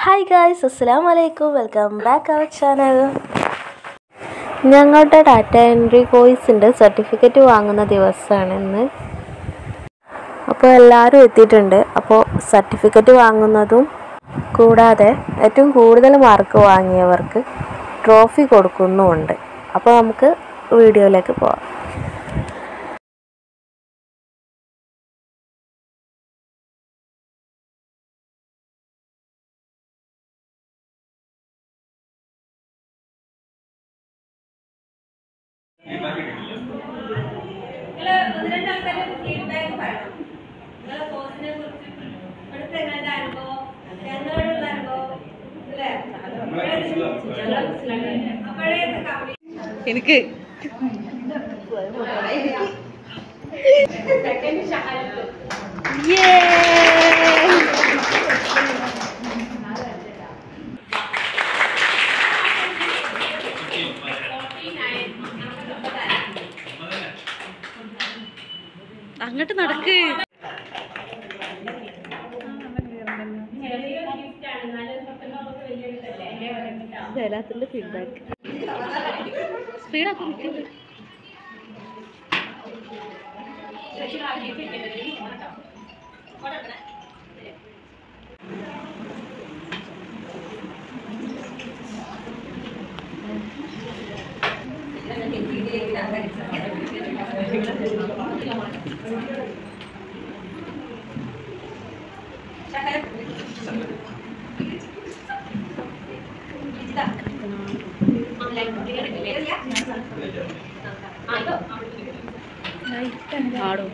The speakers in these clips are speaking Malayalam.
ഹായ് ഗായ്സ് അസ്സാം വലൈക്കും വെൽക്കം ബാക്ക് അവർ ചാനൽ ഞങ്ങളുടെ ഡാറ്റ എൻട്രി കോഴ്സിൻ്റെ സർട്ടിഫിക്കറ്റ് വാങ്ങുന്ന ദിവസമാണ് ഇന്ന് അപ്പോൾ എല്ലാവരും എത്തിയിട്ടുണ്ട് അപ്പോൾ സർട്ടിഫിക്കറ്റ് വാങ്ങുന്നതും കൂടാതെ ഏറ്റവും കൂടുതൽ മാർക്ക് വാങ്ങിയവർക്ക് ട്രോഫി കൊടുക്കുന്നുമുണ്ട് അപ്പോൾ നമുക്ക് വീഡിയോയിലേക്ക് പോവാം നിങ്ങള് ഒന്ന് രണ്ട് ആൾക്കാര് ഫീഡ്ബാക്ക് പറയണം നിങ്ങളെ കോഴ്സിനെ കുറിച്ച് ഇവിടുത്തെ എങ്ങനത്തെ അനുഭവം ഞങ്ങളോടുള്ള അനുഭവം അല്ലേ അപ്പോഴേ കമ്പനി എനിക്ക് സെക്കൻഡ് ഷഹാദത്ത് അങ്ങോട്ട് നടക്ക് ചെറിയൊരു ഗിഫ്റ്റ് ആണ് എന്നാലും സത്യം നമുക്ക് വലിയൊരു ഇതല്ലേ എന്റെ വരണ്ടിട്ടോ എല്ലാത്തിൻ്റെ ഫീഡ്ബാക്ക് സ്പീഡാക്കും ആടും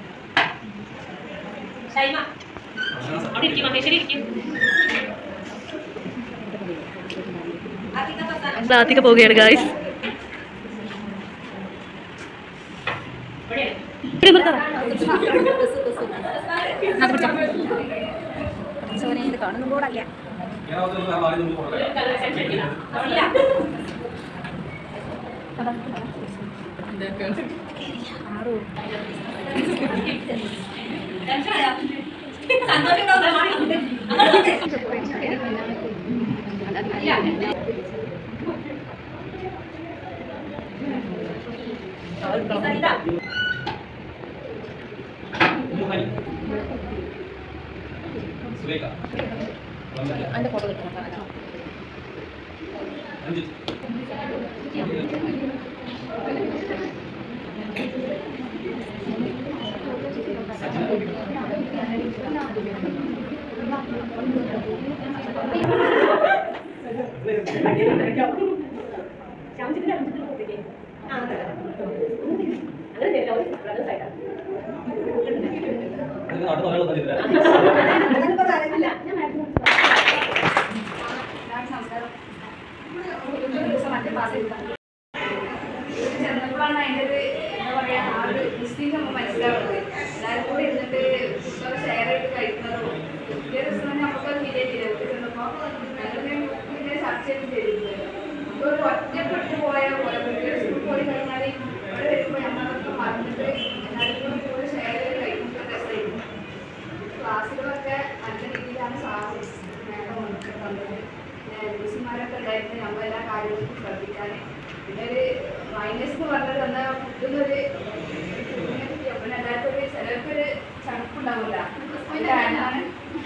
ഷൈമ അവിടെ ഇരിക്കും മഹേശ്വരി ഇരിക്കും അധികം അവസാനം ക്ലാസ്സിക്ക് പോവുകയാണ് ഗായ്സ് ചെന്നപ്പോഴാണ് അതിൻ്റെ ഒരു എന്താ പറയാ ആ ഒരു മിസ്റ്റേക്ക് നമുക്ക് മനസ്സിലാവുന്നത് എല്ലാവരും കൂടെ ഇരുന്നിട്ട് ഫുഡൊക്കെ ഷെയർ ചെയ്ത് കഴിക്കുന്നതും പിറ്റേ ദിവസം തന്നെ നമുക്കത് ഫീൽ ചെയ്തില്ല വീട്ടിൽ ചെന്നപ്പോൾ ഞങ്ങളിങ്ങനെ ഗ്രൂപ്പിൽ ചർച്ച ചെയ്ത് ചെയ്തിരുന്നത് നമുക്കൊരു ഒറ്റപ്പെട്ട് പോയ പോലെ പിറ്റേ ദിവസം പോയി കഴിഞ്ഞാൽ ഇവിടെ വരുമ്പോൾ ഞങ്ങളതൊക്കെ മറന്നിട്ട് എല്ലാവരും കൂടെ കൂടെ ഷെയർ ചെയ്ത് കഴിക്കുമ്പോൾ രസമായിരുന്നു ക്ലാസ്സുകളൊക്കെ നല്ല രീതിയിലാണ് സാറ് മേഡം തന്നത് മിസ്സുമാരൊക്കെ ഉണ്ടായിരുന്നു നമ്മൾ എല്ലാ കാര്യങ്ങളും ശ്രദ്ധിക്കാൻ പിന്നെ ഒരു മൈനസ് എന്ന് പറഞ്ഞത് എന്താ ഫുഡിനൊരു പിന്നെ എല്ലാവർക്കും ഒരു ചിലർക്കൊരു ചണുപ്പുണ്ടാവില്ല അതിൻ്റെ കാരണമാണ്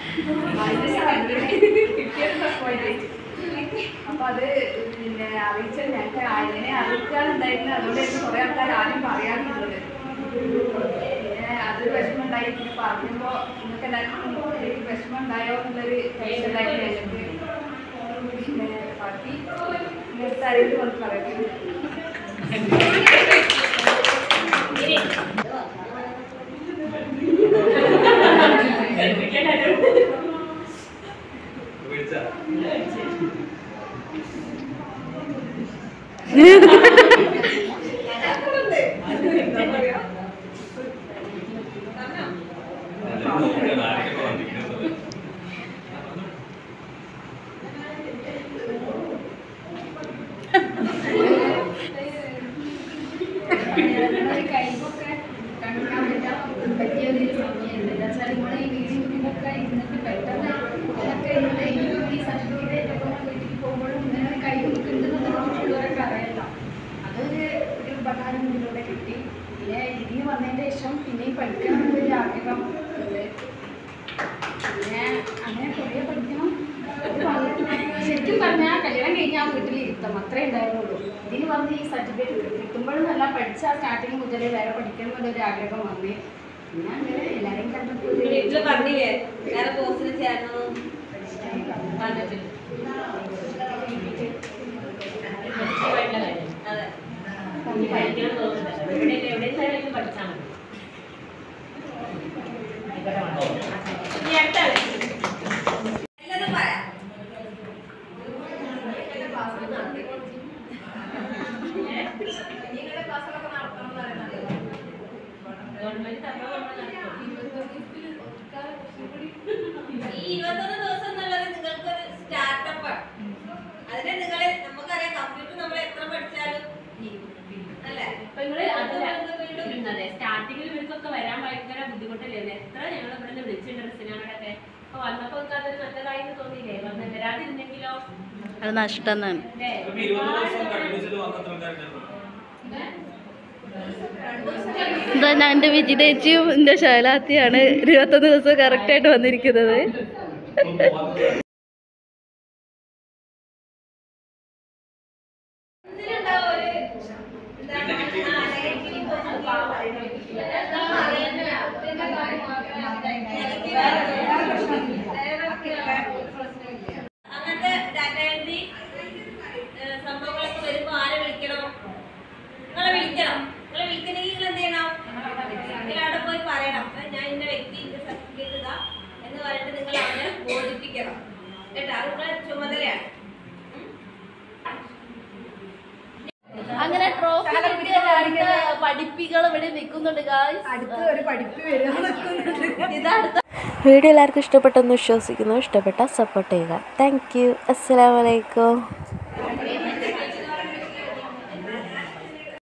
മൈനസ് കിട്ടിയത് പ്ലസ് പോയിന്റ് അപ്പൊ അത് പിന്നെ അറിയിച്ചത് ഞങ്ങൾക്ക് അതിനെ അറിയിക്കാനുണ്ടായിരുന്നു അതുകൊണ്ട് എനിക്ക് കുറെ ആൾക്കാർ ആദ്യം പറയാറുള്ളത് പിന്നെ അതൊരു വിഷമം ഉണ്ടായി പിന്നെ പറഞ്ഞപ്പോ നിങ്ങൾക്ക് എല്ലാവർക്കും എനിക്ക് വിഷമം ഉണ്ടായോ എന്നുള്ളൊരു ടെൻഷൻ ഉണ്ടായിരുന്നു ഞങ്ങൾക്ക് പിന്നെ ബാക്കി ഇങ്ങനത്തെ അറിയിട്ട് കൊണ്ട് പറയട്ടെ കഴിവൊക്കെ കണ്ടുക്കാൻ പറ്റാൻ പറ്റിയ ഒരു സമയമുണ്ട് എന്താ വെച്ചാൽ നിങ്ങൾ ഈ വീഡിയോ ഒക്കെ ഇരുന്നിട്ട് പെട്ടെന്ന് ഇതൊക്കെ ഇരുന്ന് ഈ സർട്ടിഫിക്കറ്റ് ഇതിന് വന്നതിന് ശേഷം പിന്നെയും പഠിക്കണം എന്നൊരു ആഗ്രഹം ഉണ്ട് പിന്നെ അങ്ങനെ കുറേ പഠിക്കണം ഇത് വന്നിട്ട് ശരിക്കും പറഞ്ഞാൽ കല്യാണം കഴിഞ്ഞാൽ വീട്ടിൽ ഇരുത്തം അത്രേ ഉണ്ടായിരുന്നുള്ളൂ ഇതിന് വന്ന് ഈ സർട്ടിഫിക്കറ്റ് കിട്ടുമ്പോഴും നല്ല പഠിച്ച സ്റ്റാർട്ടിങ് മുതലേ വേറെ പഠിക്കണം എന്നുള്ളൊരു ആഗ്രഹം വന്നേ പിന്നെ അങ്ങനെ എല്ലാവരെയും കണ്ടപ്പോൾ ഒരു വീട്ടില് പറഞ്ഞില്ലേ വേറെ കോഴ്സിന് ചേരണം പറഞ്ഞിട്ടില്ല അതെ ഇനി അടുത്ത ആള്. എല്ലാതും പറയാം നിങ്ങളുടെ ക്ലാസ്സുകളൊക്കെ നടത്തണം എന്ന് പറയുന്നത് ഈ ഇരുപത്തൊന്ന് ദിവസം എന്നുള്ളത് നിങ്ങൾക്കൊരു സ്റ്റാർട്ടപ്പാണ് അതിനെ നിങ്ങളെ നമുക്കറിയാം കമ്പ്യൂട്ടർ നമ്മൾ എത്ര പഠിച്ചാലും അല്ലേ അപ്പൊ നിങ്ങള് അതല്ല നമുക്ക് വീണ്ടും ഇരുന്നത് സ്റ്റാർട്ടിങ്ങിൽ ഇവർക്കൊക്കെ വരാൻ ഭയങ്കര ബുദ്ധിമുട്ടല്ലേ എത്ര ഞങ്ങൾ ഇവിടെ നിന്ന് വിളിച്ചിട്ടുണ്ട് റെസിനാനോടൊക്കെ അപ്പൊ വന്നപ്പോ നിങ്ങൾക്ക് അതൊരു നല്ലതായി തോന്നിയില്ലേ വന്ന് വരാതിരുന്നെങ്കിലോ അത് നഷ്ടം എന്നാണ് അല്ലേ ഇപ്പൊ ഇരുപത് ദിവസം കണ്ടിന്യൂസിൽ വന്നത്ര ആൾക്കാരുണ്ടായിരുന്നു ഇതാ എൻ്റെ വിജിതേച്ചിയും എൻ്റെ ശൈലാത്തിയാണ് ഇരുപത്തൊന്ന് ദിവസം കറക്റ്റായിട്ട് വന്നിരിക്കുന്നത് ഇതിലുണ്ടാവും ഒരു എന്താണ് ആ, negative positive. എന്താ പറയുന്നത്? അങ്ങനത്തെ ഡാറ്റ എൻട്രി സംഭവങ്ങളൊക്കെ വരുമ്പോ ആരെ വിളിക്കണം നിങ്ങളെ വിളിക്കണം നിങ്ങളെ വിളിക്കണമെങ്കിൽ നിങ്ങൾ എന്ത് ചെയ്യണം നിങ്ങൾ അവിടെ പോയി പറയണം "ഏ, ഞാൻ ഇന്ന വ്യക്തി ഇന്ന സർട്ടിഫിക്കറ്റ് ഇതാ എന്ന് പറഞ്ഞിട്ട് നിങ്ങൾ അവരെ ബോധിപ്പിക്കണം കേട്ടോ അത് നിങ്ങളെ ചുമതലയാണ് അങ്ങനെ ട്രോഫി പഠിപ്പികൾ ഇവിടെ നിൽക്കുന്നുണ്ട് അടുത്ത ഒരു പഠിപ്പ് വരിക ഇതടുത്ത വീഡിയോ എല്ലാവർക്കും ഇഷ്ടപ്പെട്ടെന്ന് വിശ്വസിക്കുന്നു ഇഷ്ടപ്പെട്ടാൽ സപ്പോർട്ട് ചെയ്യുക താങ്ക് യു അസ്സലാമലൈക്കും